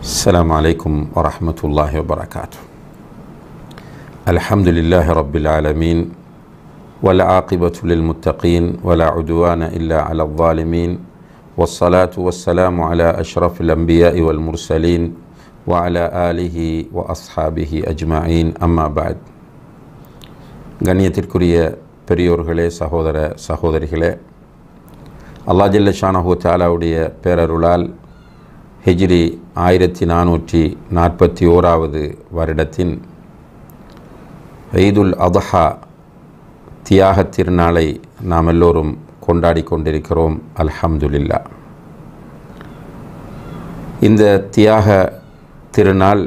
السلام عليكم ورحمة الله وبركاته الحمد لله رب العالمين والعاقبة للمتقين ولا عدوان إلا على الظالمين والصلاة والسلام على أشرف الأنبياء والمرسلين وعلى آله وأصحابه أجمعين أما بعد கண்ணியத்திற்குரிய பெரியோர்களே சகோதர சகோதரிகளே அல்லா ஜல்ல ஷானஹூ தாலாவுடைய பேரருளால் ஹிஜ்ரி ஆயிரத்தி நானூற்றி நாற்பத்தி ஓராவது வருடத்தின் ஈதுல் அதஹா தியாக திருநாளை நாம் எல்லோரும் கொண்டாடி கொண்டிருக்கிறோம் அல்ஹம்துலில்லா இந்த தியாக திருநாள்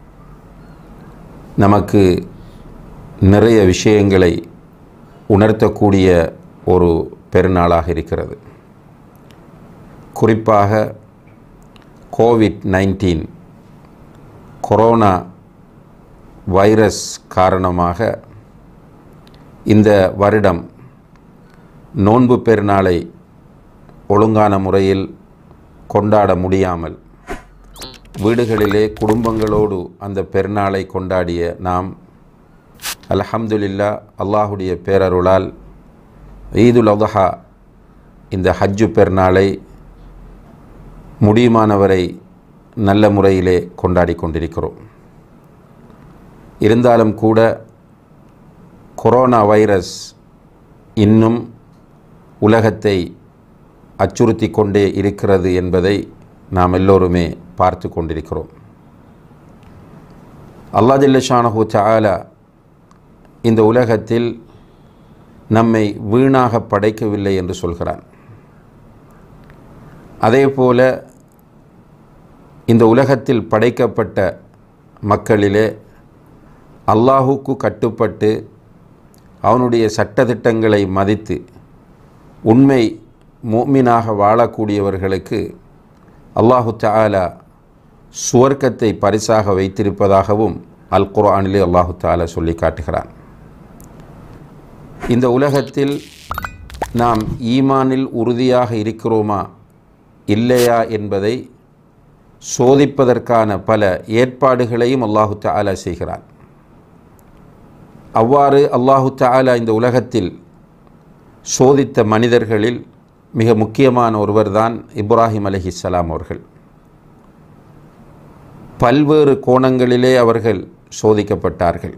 நமக்கு நிறைய விஷயங்களை உணர்த்தக்கூடிய ஒரு பெருநாளாக இருக்கிறது குறிப்பாக கோவிட் நைன்டீன் கொரோனா வைரஸ் காரணமாக இந்த வருடம் நோன்பு பெருநாளை ஒழுங்கான முறையில் கொண்டாட முடியாமல் வீடுகளிலே குடும்பங்களோடு அந்த பெருநாளை கொண்டாடிய நாம் அல்ஹம்துலில்லா அல்லாஹுடைய பேரருளால் ஈதுல் அதஹா இந்த ஹஜ்ஜு பெருநாளை முடியுமானவரை நல்ல முறையிலே கொண்டாடி கொண்டிருக்கிறோம் இருந்தாலும் கூட கொரோனா வைரஸ் இன்னும் உலகத்தை அச்சுறுத்தி கொண்டே இருக்கிறது என்பதை நாம் எல்லோருமே பார்த்து கொண்டிருக்கிறோம் அல்லா ஜல்லஷானஹூ தாலா இந்த உலகத்தில் நம்மை வீணாக படைக்கவில்லை என்று சொல்கிறான் அதே போல இந்த உலகத்தில் படைக்கப்பட்ட மக்களிலே அல்லாஹுக்கு கட்டுப்பட்டு அவனுடைய சட்டத்திட்டங்களை மதித்து உண்மை மோமினாக வாழக்கூடியவர்களுக்கு அல்லாஹு தாலா சுவர்க்கத்தை பரிசாக வைத்திருப்பதாகவும் அல் குர்ஆனிலே அல்லாஹு தாலா சொல்லி காட்டுகிறான் இந்த உலகத்தில் நாம் ஈமானில் உறுதியாக இருக்கிறோமா இல்லையா என்பதை சோதிப்பதற்கான பல ஏற்பாடுகளையும் அல்லாஹு தாலா செய்கிறான் அவ்வாறு அல்லாஹு தாலா இந்த உலகத்தில் சோதித்த மனிதர்களில் மிக முக்கியமான ஒருவர்தான் இப்ராஹிம் அலஹிஸ்லாம் அவர்கள் பல்வேறு கோணங்களிலே அவர்கள் சோதிக்கப்பட்டார்கள்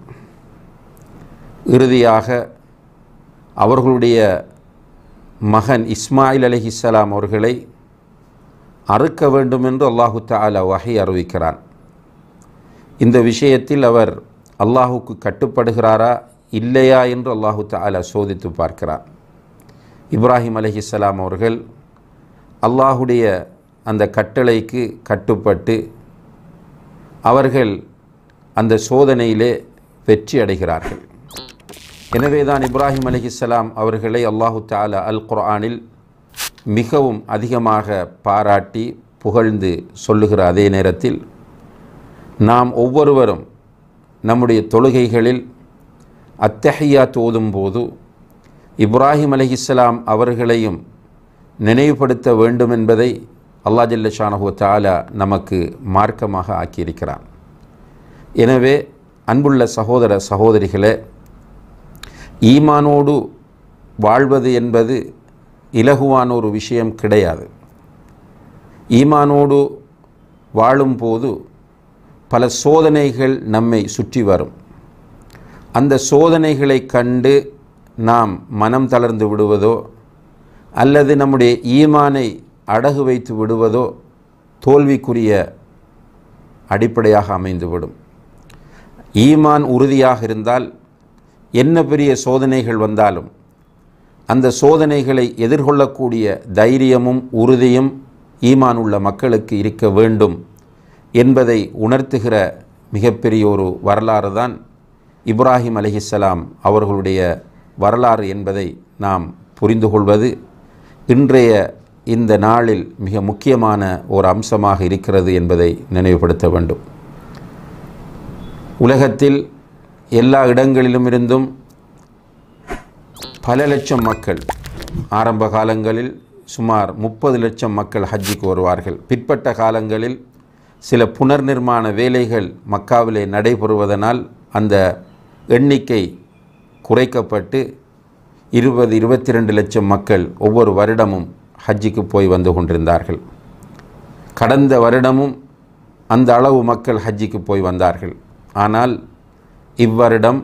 இறுதியாக அவர்களுடைய மகன் இஸ்மாயில் அலஹிஸ்லாம் அவர்களை அறுக்க வேண்டும் என்று அல்லாஹு தாலா வகை அறிவிக்கிறான் இந்த விஷயத்தில் அவர் அல்லாஹுக்கு கட்டுப்படுகிறாரா இல்லையா என்று அல்லாஹு தாலா சோதித்து பார்க்கிறார் இப்ராஹிம் அலஹிஸ்லாம் அவர்கள் அல்லாஹுடைய அந்த கட்டளைக்கு கட்டுப்பட்டு அவர்கள் அந்த சோதனையிலே வெற்றி அடைகிறார்கள் எனவே தான் இப்ராஹிம் அலிஹிஸ்லாம் அவர்களை அல்லாஹு தாலா அல் குர்ஆனில் மிகவும் அதிகமாக பாராட்டி புகழ்ந்து சொல்லுகிற அதே நேரத்தில் நாம் ஒவ்வொருவரும் நம்முடைய தொழுகைகளில் அத்தஹையா தோதும் போது இப்ராஹிம் அலிஹிஸ்லாம் அவர்களையும் நினைவுபடுத்த வேண்டும் என்பதை அல்லா ஜல்ல ஷானஹு தாலா நமக்கு மார்க்கமாக ஆக்கியிருக்கிறான் எனவே அன்புள்ள சகோதர சகோதரிகளே ஈமானோடு வாழ்வது என்பது இலகுவான ஒரு விஷயம் கிடையாது ஈமானோடு வாழும்போது பல சோதனைகள் நம்மை சுற்றி வரும் அந்த சோதனைகளை கண்டு நாம் மனம் தளர்ந்து விடுவதோ அல்லது நம்முடைய ஈமானை அடகு வைத்து விடுவதோ தோல்விக்குரிய அடிப்படையாக அமைந்துவிடும் ஈமான் உறுதியாக இருந்தால் என்ன பெரிய சோதனைகள் வந்தாலும் அந்த சோதனைகளை எதிர்கொள்ளக்கூடிய தைரியமும் உறுதியும் ஈமான் உள்ள மக்களுக்கு இருக்க வேண்டும் என்பதை உணர்த்துகிற மிகப்பெரிய ஒரு வரலாறு தான் இப்ராஹிம் அலிஹிஸ்லாம் அவர்களுடைய வரலாறு என்பதை நாம் புரிந்து கொள்வது இன்றைய இந்த நாளில் மிக முக்கியமான ஒரு அம்சமாக இருக்கிறது என்பதை நினைவுபடுத்த வேண்டும் உலகத்தில் எல்லா இடங்களிலும் இருந்தும் பல லட்சம் மக்கள் ஆரம்ப காலங்களில் சுமார் முப்பது லட்சம் மக்கள் ஹஜ்ஜிக்கு வருவார்கள் பிற்பட்ட காலங்களில் சில புனர் நிர்மாண வேலைகள் மக்காவிலே நடைபெறுவதனால் அந்த எண்ணிக்கை குறைக்கப்பட்டு இருபது இருபத்தி ரெண்டு லட்சம் மக்கள் ஒவ்வொரு வருடமும் ஹஜ்ஜிக்கு போய் வந்து கொண்டிருந்தார்கள் கடந்த வருடமும் அந்த அளவு மக்கள் ஹஜ்ஜிக்கு போய் வந்தார்கள் ஆனால் இவ்வருடம்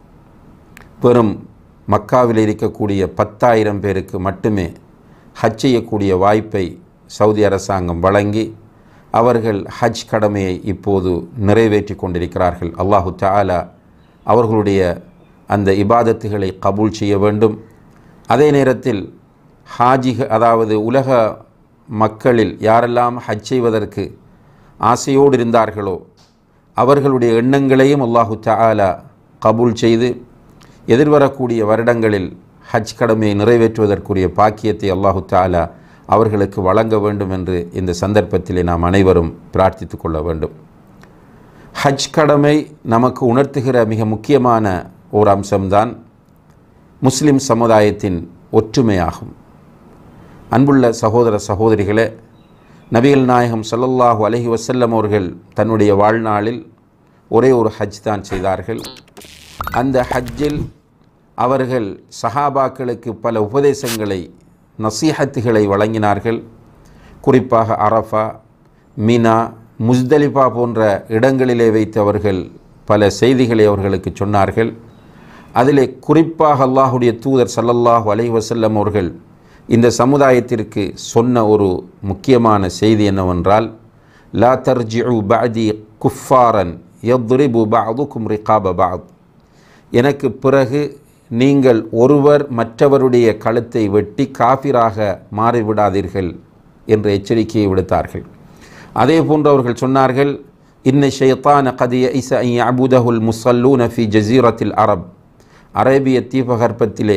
வெறும் மக்காவில் இருக்கக்கூடிய பத்தாயிரம் பேருக்கு மட்டுமே ஹஜ் செய்யக்கூடிய வாய்ப்பை சவுதி அரசாங்கம் வழங்கி அவர்கள் ஹஜ் கடமையை இப்போது நிறைவேற்றி கொண்டிருக்கிறார்கள் அல்லாஹு தாலா அவர்களுடைய அந்த இபாதத்துகளை கபூல் செய்ய வேண்டும் அதே நேரத்தில் ஹாஜிக அதாவது உலக மக்களில் யாரெல்லாம் ஹஜ் செய்வதற்கு ஆசையோடு இருந்தார்களோ அவர்களுடைய எண்ணங்களையும் அல்லாஹு தாலா கபூல் செய்து எதிர்வரக்கூடிய வருடங்களில் ஹஜ் கடமையை நிறைவேற்றுவதற்குரிய பாக்கியத்தை அல்லாஹு தாலா அவர்களுக்கு வழங்க வேண்டும் என்று இந்த சந்தர்ப்பத்திலே நாம் அனைவரும் பிரார்த்தித்து கொள்ள வேண்டும் ஹஜ் கடமை நமக்கு உணர்த்துகிற மிக முக்கியமான ஓர் அம்சம்தான் முஸ்லிம் சமுதாயத்தின் ஒற்றுமையாகும் அன்புள்ள சகோதர சகோதரிகளே நபிகள் நாயகம் ஸல்லல்லாஹு அலைஹி வஸல்லம் அவர்கள் தன்னுடைய வாழ்நாளில் ஒரே ஒரு ஹஜ் தான் செய்தார்கள் அந்த ஹஜ்ஜில் அவர்கள் சஹாபாக்களுக்கு பல உபதேசங்களை நசீஹத்துகளை வழங்கினார்கள் குறிப்பாக அரஃபா மினா முஸ்தலிஃபா போன்ற இடங்களிலே வைத்து அவர்கள் பல செய்திகளை அவர்களுக்கு சொன்னார்கள் அதிலே குறிப்பாக அல்லாஹுடைய தூதர் ஸல்லல்லாஹு அலைஹி வஸல்லம் அவர்கள் இந்த சமுதாயத்திற்கு சொன்ன ஒரு முக்கியமான செய்தி என்னவென்றால் லா தர்ஜிஉ பஅதி குஃபாரன் யத்ரிபு பஅதுக்கும் ரிகாப பஅத் எனக்கு பிறகு நீங்கள் ஒருவர் மற்றவருடைய கழுத்தை வெட்டி காபிராக மாறிவிடாதீர்கள் என்ற எச்சரிக்கையை விடுத்தார்கள் அதே போன்று அவர்கள் சொன்னார்கள் இன்ன ஷைத்தான கதிய இச அபுதஹுல் முசல்லூன ஃபி ஜசீரத்தில் அரப் அரேபிய தீபகற்பத்திலே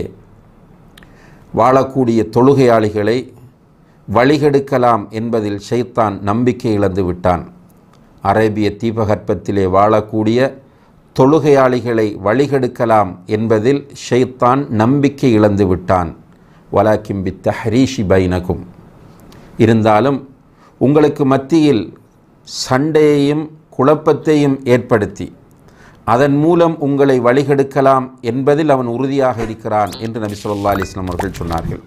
வாழக்கூடிய தொழுகையாளிகளை வழிகெடுக்கலாம் என்பதில் ஷைத்தான் நம்பிக்கை இழந்து விட்டான் அரேபிய தீபகற்பத்திலே வாழக்கூடிய தொழுகையாளிகளை வழிகெடுக்கலாம் என்பதில் ஷைத்தான் நம்பிக்கை இழந்து விட்டான் வலாக்கிம் பி தஹரீஷி பைனகும் இருந்தாலும் உங்களுக்கு மத்தியில் சண்டையையும் குழப்பத்தையும் ஏற்படுத்தி அதன் மூலம் உங்களை வழிகெடுக்கலாம் என்பதில் அவன் உறுதியாக இருக்கிறான் என்று நபி சொல்லா அலிஸ்லாம் அவர்கள் சொன்னார்கள்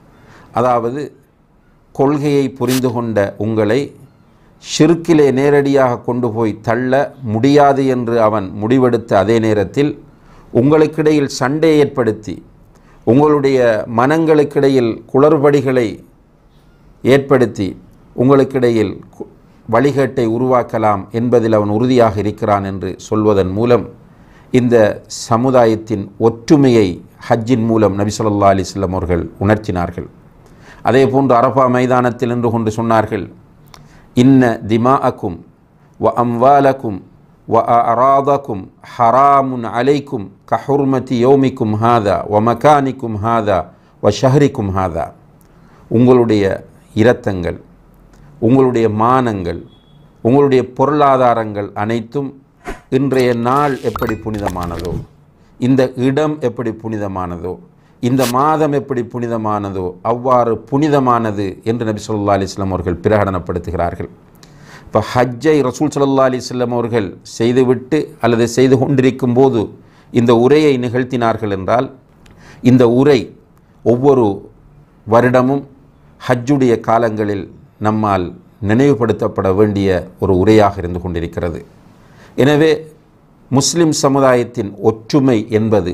அதாவது கொள்கையை புரிந்து கொண்ட உங்களை ஷிர்க்கிலே நேரடியாக கொண்டு போய் தள்ள முடியாது என்று அவன் முடிவெடுத்த அதே நேரத்தில் உங்களுக்கிடையில் சண்டை ஏற்படுத்தி உங்களுடைய மனங்களுக்கிடையில் குளறுபடிகளை ஏற்படுத்தி உங்களுக்கிடையில் கு- வழிகேட்டை உருவாக்கலாம் என்பதில் அவன் உறுதியாக இருக்கிறான் என்று சொல்வதன் மூலம் இந்த சமுதாயத்தின் ஒற்றுமையை ஹஜ்ஜின் மூலம் நபி ஸல்லல்லாஹு அலைஹி வஸல்லம் அவர்கள் உணர்த்தினார்கள் அதே போன்று அரபா மைதானத்தில் நின்று கொண்டு சொன்னார்கள் இன்ன திமாஅக்கும் வ அம்வாலக்கும் வ அராதக்கும் ஹராமுன் அலைக்கும் கஹுர்மதி யோமிக்கும் ஹாதா வ மகானிக்கும் ஹாதா வ ஷஹரிக்கும் ஹாதா உங்களுடைய இரத்தங்கள் உங்களுடைய மானங்கள் உங்களுடைய பொருளாதாரங்கள் அனைத்தும் இன்றைய நாள் எப்படி புனிதமானதோ இந்த இடம் எப்படி புனிதமானதோ இந்த மாதம் எப்படி புனிதமானதோ அவ்வாறு புனிதமானது என்று நபி ஸல்லல்லாஹு அலைஹி வஸல்லம் அவர்கள் பிரகடனப்படுத்துகிறார்கள் இப்போ ஹஜ்ஜை ரசூல் ஸல்லல்லாஹு அலைஹி வஸல்லம் அவர்கள் செய்துவிட்டு அல்லது செய்து கொண்டிருக்கும் போது இந்த உரையை நிகழ்த்தினார்கள் என்றால் இந்த உரை ஒவ்வொரு வருடமும் ஹஜ்ஜுடைய காலங்களில் நம்மால் நினைவுபடுத்தப்பட வேண்டிய ஒரு உரையாக இருந்து கொண்டிருக்கிறது எனவே முஸ்லிம் சமுதாயத்தின் ஒற்றுமை என்பது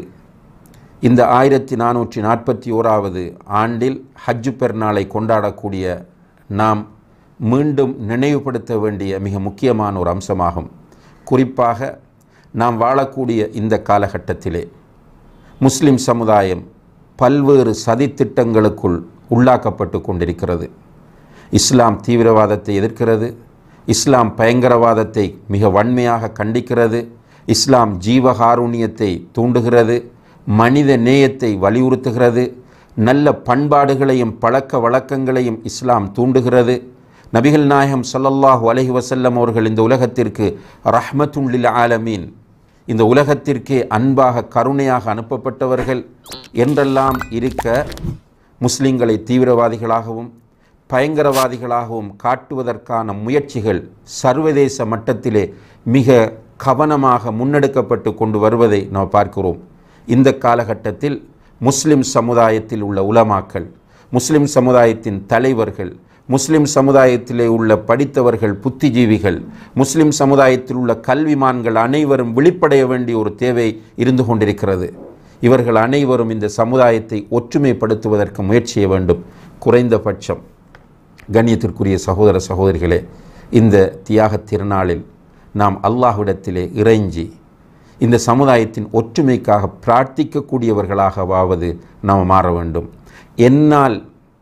இந்த ஆயிரத்தி நானூற்றி நாற்பத்தி ஓராவது ஆண்டில் ஹஜ்ஜு பெருநாளை கொண்டாடக்கூடிய நாம் மீண்டும் நினைவுபடுத்த வேண்டிய மிக முக்கியமான ஒரு அம்சமாகும் குறிப்பாக நாம் வாழக்கூடிய இந்த காலகட்டத்திலே முஸ்லிம் சமுதாயம் பல்வேறு சதித்திட்டங்களுக்குள் உள்ளாக்கப்பட்டு கொண்டிருக்கிறது இஸ்லாம் தீவிரவாதத்தை எதிர்க்கிறது இஸ்லாம் பயங்கரவாதத்தை மிக வன்மையாக கண்டிக்கிறது இஸ்லாம் ஜீவகாருண்யத்தை தூண்டுகிறது மனித நேயத்தை வலியுறுத்துகிறது நல்ல பண்பாடுகளையும் பழக்க வழக்கங்களையும் இஸ்லாம் தூண்டுகிறது நபிகள் நாயகம் ஸல்லல்லாஹு அலைஹி வஸல்லம் அவர்கள் இந்த உலகத்திற்கு ரஹ்மத்துன் லில் ஆலமீன் இந்த உலகத்திற்கே அன்பாக கருணையாக அனுப்பப்பட்டவர்கள் என்றெல்லாம் இருக்க முஸ்லிம்களை தீவிரவாதிகளாகவும் பயங்கரவாதிகளாகவும் காட்டுவதற்கான முயற்சிகள் சர்வதேச மட்டத்திலே மிக கவனமாக முன்னெடுக்கப்பட்டு கொண்டு வருவதை நாம் பார்க்கிறோம் இந்த காலகட்டத்தில் முஸ்லிம் சமுதாயத்தில் உள்ள உலமாக்கள் முஸ்லிம் சமுதாயத்தின் தலைவர்கள் முஸ்லிம் சமுதாயத்திலே உள்ள படித்தவர்கள் புத்திஜீவிகள் முஸ்லிம் சமுதாயத்தில் உள்ள கல்விமான்கள் அனைவரும் விழிப்படைய வேண்டிய ஒரு தேவை இருந்து கொண்டிருக்கிறது இவர்கள் அனைவரும் இந்த சமுதாயத்தை ஒற்றுமைப்படுத்துவதற்கு முயற்சி செய்ய வேண்டும் குறைந்தபட்சம் கண்ணியத்திற்குரிய சகோதர சகோதரிகளே இந்த தியாக திருநாளில் நாம் அல்லாஹ்விடத்திலே இறைஞ்சி இந்த சமுதாயத்தின் ஒற்றுமைக்காக பிரார்த்திக்கக்கூடியவர்களாகவாவது நாம் மாற வேண்டும் என்னால்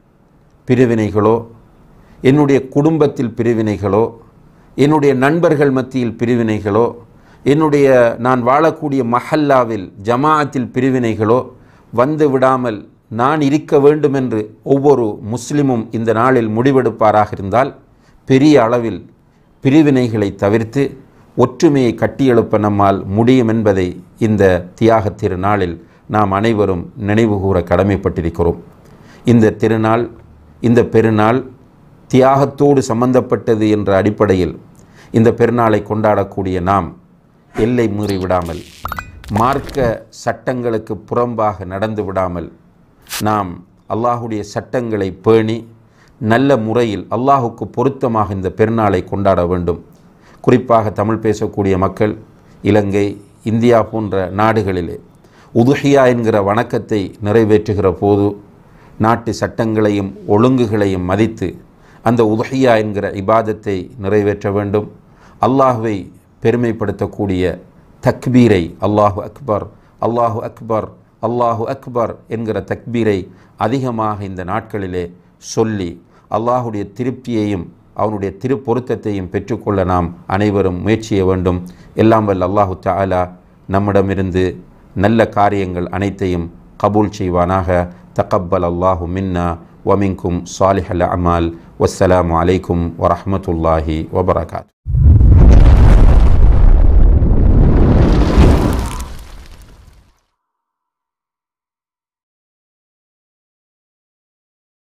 பிரிவினைகளோ என்னுடைய குடும்பத்தில் பிரிவினைகளோ என்னுடைய நண்பர்கள் மத்தியில் பிரிவினைகளோ என்னுடைய நான் வாழக்கூடிய மஹல்லாவில் ஜமாஅத்தில் பிரிவினைகளோ வந்து விடாமல் நான் இருக்க வேண்டும் என்று ஒவ்வொரு முஸ்லிமும் இந்த நாளில் முடிவெடுப்பாராக இருந்தால் பெரிய அளவில் பிரிவினைகளை தவிர்த்து ஒற்றுமையை கட்டியெழுப்ப நம்மால் முடியும் என்பதை இந்த தியாக திருநாளில் நாம் அனைவரும் நினைவுகூர கடமைப்பட்டிருக்கிறோம் இந்த திருநாள் இந்த பெருநாள் தியாகத்தோடு சம்பந்தப்பட்டது என்ற அடிப்படையில் இந்த பெருநாளை கொண்டாடக்கூடிய நாம் எல்லை மீறி விடாமல் மார்க்க சட்டங்களுக்கு புறம்பாக நடந்து விடாமல் நாம் அல்லாஹுடைய சட்டங்களை பேணி நல்ல முறையில் அல்லாஹுக்கு பொருத்தமாக இந்த பெருநாளை கொண்டாட வேண்டும் குறிப்பாக தமிழ் பேசக்கூடிய மக்கள் இலங்கை இந்தியா போன்ற நாடுகளிலே உதுஹியா என்கிற வணக்கத்தை நிறைவேற்றுகிற போது நாட்டு சட்டங்களையும் ஒழுங்குகளையும் மதித்து அந்த உதுஹியா என்கிற இபாதத்தை நிறைவேற்ற வேண்டும் அல்லாஹுவை பெருமைப்படுத்தக்கூடிய தக்பீரை அல்லாஹு அக்பர் அல்லாஹு அக்பர் அல்லாஹு அக்பர் என்கிற தக்பீரை அதிகமாக இந்த நாட்களிலே சொல்லி அல்லாஹுடைய திருப்தியையும் அவனுடைய திருப்பொருத்தத்தையும் பெற்றுக்கொள்ள நாம் அனைவரும் முயற்சிய வேண்டும் எல்லாம் வல்ல அல்லாஹு தஆலா நம்மிடமிருந்து நல்ல காரியங்கள் அனைத்தையும் கபூல் செய்வானாக தகப்பல் அல்லாஹு மின்னா வமின்கும் சாலிஹல் அமால் வஸ்ஸலாமு அலைக்கும் வரஹ்மத்துல்லாஹி வபரகாத்